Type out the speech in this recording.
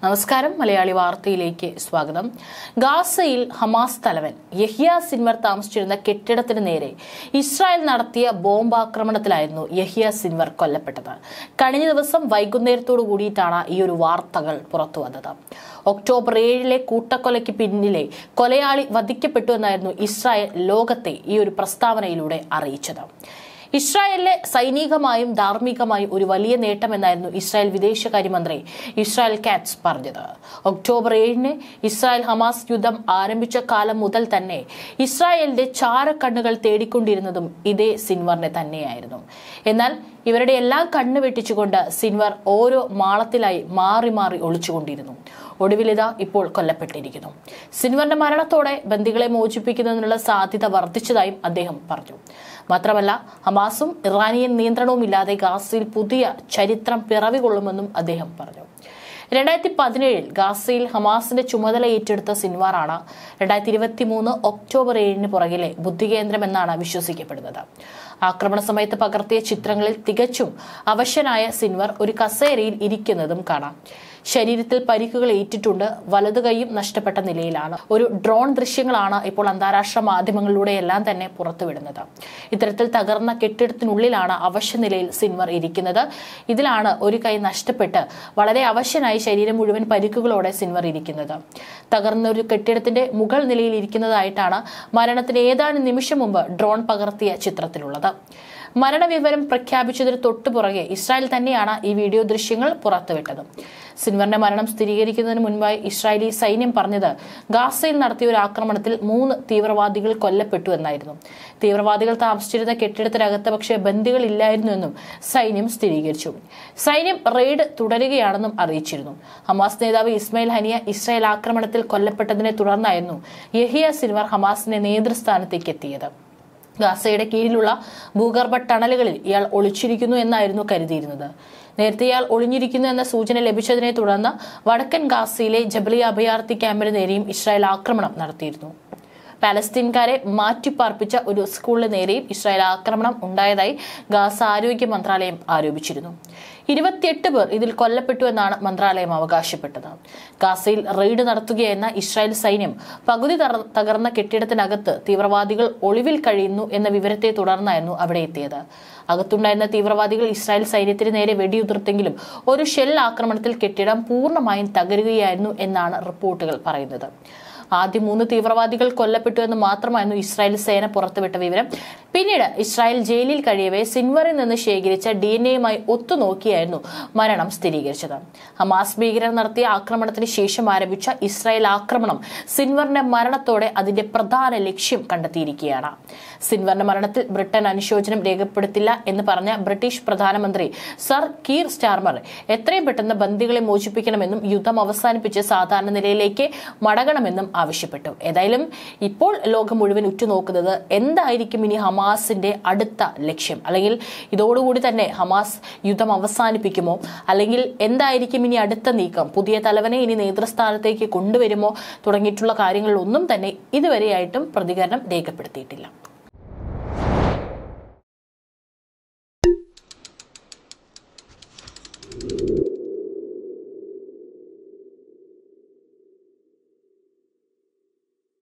നമസ്കാരം മലയാളി വാർത്തയിലേക്ക് സ്വാഗതം ഗാസയിൽ ഹമാസ് തലവൻ യഹിയ സിൻവർ താമസിച്ചിരുന്ന കെട്ടിടത്തിന് നേരെ ഇസ്രായേൽ നടത്തിയ ബോംബാക്രമണത്തിലായിരുന്നു യഹിയ സിൻവർ കൊല്ലപ്പെട്ടത് കഴിഞ്ഞ ദിവസം വൈകുന്നേരത്തോടു കൂടിയിട്ടാണ് ഈ ഒരു വാർത്തകൾ പുറത്തു വന്നത് ഒക്ടോബർ ഏഴിലെ കൂട്ടക്കൊലയ്ക്ക് പിന്നിലെ കൊലയാളി വധിക്കപ്പെട്ടു എന്നായിരുന്നു ഇസ്രായേൽ ലോകത്തെ ഈ ഒരു പ്രസ്താവനയിലൂടെ അറിയിച്ചത് ഇസ്രായേലിലെ സൈനികമായും ധാർമ്മികമായും ഒരു വലിയ നേട്ടമെന്നായിരുന്നു ഇസ്രായേൽ വിദേശകാര്യമന്ത്രി ഇസ്രായേൽ കാറ്റ്സ് പറഞ്ഞത് ഒക്ടോബർ ഏഴിന് ഇസ്രായേൽ ഹമാസ് യുദ്ധം ആരംഭിച്ച കാലം മുതൽ തന്നെ ഇസ്രായേലിന്റെ ചാരക്കണ്ണുകൾ തേടിക്കൊണ്ടിരുന്നതും ഇതേ സിൻവറിനെ തന്നെയായിരുന്നു എന്നാൽ ഇവരുടെ എല്ലാം കണ്ണു വെട്ടിച്ചുകൊണ്ട് സിൻവർ ഓരോ മാളത്തിലായി മാറി മാറി ഒളിച്ചുകൊണ്ടിരുന്നു ഒടുവിലിത ഇപ്പോൾ കൊല്ലപ്പെട്ടിരിക്കുന്നു സിൻവറിന്റെ മരണത്തോടെ ബന്ദികളെ മോചിപ്പിക്കുന്നതിനുള്ള സാധ്യത വർദ്ധിച്ചതായും അദ്ദേഹം പറഞ്ഞു മാത്രമല്ല ഹമാസും ഇറാനിയൻ നിയന്ത്രണവും ഇല്ലാതെ ഗാസയിൽ പുതിയ ചരിത്രം പിറവികൊള്ളുമെന്നും അദ്ദേഹം പറഞ്ഞു രണ്ടായിരത്തി പതിനേഴിൽ ഗാസയിൽ ഹമാസിന്റെ ചുമതല ഏറ്റെടുത്ത സിൻവാറാണ് രണ്ടായിരത്തി ഇരുപത്തി മൂന്ന് ഒക്ടോബർ ഏഴിന് പുറകിലെ ബുദ്ധികേന്ദ്രം എന്നാണ് വിശ്വസിക്കപ്പെടുന്നത് ആക്രമണ സമയത്ത് പകർത്തിയ ചിത്രങ്ങളിൽ തികച്ചും അവശനായ സിൻവർ ഒരു കസേരയിൽ ഇരിക്കുന്നതും കാണാം ശരീരത്തിൽ പരിക്കുകൾ ഏറ്റിട്ടുണ്ട് വലതു കൈയും നഷ്ടപ്പെട്ട നിലയിലാണ് ഒരു ഡ്രോൺ ദൃശ്യങ്ങളാണ് ഇപ്പോൾ അന്താരാഷ്ട്ര മാധ്യമങ്ങളിലൂടെ എല്ലാം തന്നെ പുറത്തുവിടുന്നത് ഇത്തരത്തിൽ തകർന്ന കെട്ടിടത്തിനുള്ളിലാണ് അവശ നിലയിൽ സിൻവർ ഇരിക്കുന്നത് ഇതിലാണ് ഒരു കൈ നഷ്ടപ്പെട്ട് വളരെ അവശനായി ശരീരം മുഴുവൻ പരിക്കുകളോടെ സിൻവർ ഇരിക്കുന്നത് തകർന്ന ഒരു കെട്ടിടത്തിന്റെ മുകൾ നിലയിൽ ഇരിക്കുന്നതായിട്ടാണ് മരണത്തിന് ഏതാനും നിമിഷം മുമ്പ് ഡ്രോൺ പകർത്തിയ ചിത്രത്തിലുള്ളത് മരണവിവരം പ്രഖ്യാപിച്ചതിന് തൊട്ടുപുറകെ ഇസ്രായേൽ തന്നെയാണ് ഈ വീഡിയോ ദൃശ്യങ്ങൾ പുറത്തുവിട്ടത് സിൻവറിന്റെ മരണം സ്ഥിരീകരിക്കുന്നതിന് മുൻപായി ഇസ്രായേലി സൈന്യം പറഞ്ഞത് ഗാസയിൽ നടത്തിയ ഒരു ആക്രമണത്തിൽ മൂന്ന് തീവ്രവാദികൾ കൊല്ലപ്പെട്ടു എന്നായിരുന്നു തീവ്രവാദികൾ താമസിച്ചിരുന്ന കെട്ടിടത്തിനകത്ത് പക്ഷേ ബന്ദികൾ ഇല്ലായിരുന്നുവെന്നും സൈന്യം സ്ഥിരീകരിച്ചു സൈന്യം റെയ്ഡ് തുടരുകയാണെന്നും അറിയിച്ചിരുന്നു ഹമാസ് നേതാവ് ഇസ്മായിൽ ഹനിയ ഇസ്രായേൽ ആക്രമണത്തിൽ കൊല്ലപ്പെട്ടതിനെ തുടർന്നായിരുന്നു യഹിയ സിൻവർ ഹമാസിന്റെ നേതൃസ്ഥാനത്തേക്ക് എത്തിയത് ഗാസയുടെ കീഴിലുള്ള ഭൂഗർഭ ടണലുകളിൽ ഇയാൾ ഒളിച്ചിരിക്കുന്നു എന്നായിരുന്നു കരുതിയിരുന്നത് നേരത്തെ ഇയാൾ ഒളിഞ്ഞിരിക്കുന്നു എന്ന സൂചന ലഭിച്ചതിനെ തുടർന്ന് വടക്കൻ ഗാസയിലെ ജബലിയ അഭയാർത്ഥി ക്യാമ്പിന് നേരെയും ഇസ്രായേൽ ആക്രമണം നടത്തിയിരുന്നു പാലസ്തീൻകാരെ മാറ്റിപ്പാർപ്പിച്ച ഒരു സ്കൂളിന് നേരെയും ഇസ്രായേൽ ആക്രമണം ഉണ്ടായതായി ഗാസ ആരോഗ്യ മന്ത്രാലയം ആരോപിച്ചിരുന്നു ഇരുപത്തിയെട്ട് പേർ ഇതിൽ കൊല്ലപ്പെട്ടു എന്നാണ് മന്ത്രാലയം അവകാശപ്പെട്ടത് ഗാസയിൽ റെയ്ഡ് നടത്തുകയെന്ന ഇസ്രായേൽ സൈന്യം പകുതി തകർന്ന കെട്ടിടത്തിനകത്ത് തീവ്രവാദികൾ ഒളിവിൽ കഴിയുന്നു എന്ന വിവരത്തെ തുടർന്നായിരുന്നു അവിടെ എത്തിയത് അകത്തുണ്ടായിരുന്ന തീവ്രവാദികൾ ഇസ്രായേൽ സൈന്യത്തിന് നേരെ വെടിയുതിർത്തെങ്കിലും ഒരു ഷെൽ ആക്രമണത്തിൽ കെട്ടിടം പൂർണ്ണമായും തകരുകയായിരുന്നു എന്നാണ് റിപ്പോർട്ടുകൾ പറയുന്നത് ആദ്യം മൂന്ന് തീവ്രവാദികൾ കൊല്ലപ്പെട്ടു എന്ന് മാത്രമായിരുന്നു ഇസ്രായേൽ സേന പുറത്തുവിട്ട വിവരം പിന്നീട് ഇസ്രായേൽ ജയിലിൽ കഴിയവേ സിൻവറിൽ നിന്ന് ശേഖരിച്ച ഡി എൻ എയുമായി ഒത്തുനോക്കിയായിരുന്നു മരണം സ്ഥിരീകരിച്ചത് ഹമാസ് ഭീകരർ നടത്തിയ ആക്രമണത്തിന് ശേഷം ആരംഭിച്ച ഇസ്രായേൽ ആക്രമണം സിൻവറിന്റെ മരണത്തോടെ അതിന്റെ പ്രധാന ലക്ഷ്യം കണ്ടെത്തിയിരിക്കുകയാണ് സിൻവറിന്റെ മരണത്തിൽ ബ്രിട്ടൻ അനുശോചനം രേഖപ്പെടുത്തില്ല എന്ന് പറഞ്ഞ ബ്രിട്ടീഷ് പ്രധാനമന്ത്രി സർ കീർ സ്റ്റാർമർ എത്രയും പെട്ടെന്ന് ബന്ദികളെ മോചിപ്പിക്കണമെന്നും യുദ്ധം അവസാനിപ്പിച്ച് സാധാരണ നിലയിലേക്ക് മടങ്ങണമെന്നും ആവശ്യപ്പെട്ടു ഏതായാലും ഇപ്പോൾ ലോകം മുഴുവൻ ഉറ്റുനോക്കുന്നത് എന്തായിരിക്കും ഇനി ഹമാസിന്റെ അടുത്ത ലക്ഷ്യം അല്ലെങ്കിൽ ഇതോടുകൂടി തന്നെ ഹമാസ് യുദ്ധം അവസാനിപ്പിക്കുമോ അല്ലെങ്കിൽ എന്തായിരിക്കും ഇനി അടുത്ത നീക്കം പുതിയ തലവനെ ഇനി നേതൃസ്ഥാനത്തേക്ക് കൊണ്ടുവരുമോ തുടങ്ങിയിട്ടുള്ള കാര്യങ്ങളിലൊന്നും തന്നെ ഇതുവരെയായിട്ടും പ്രതികരണം രേഖപ്പെടുത്തിയിട്ടില്ല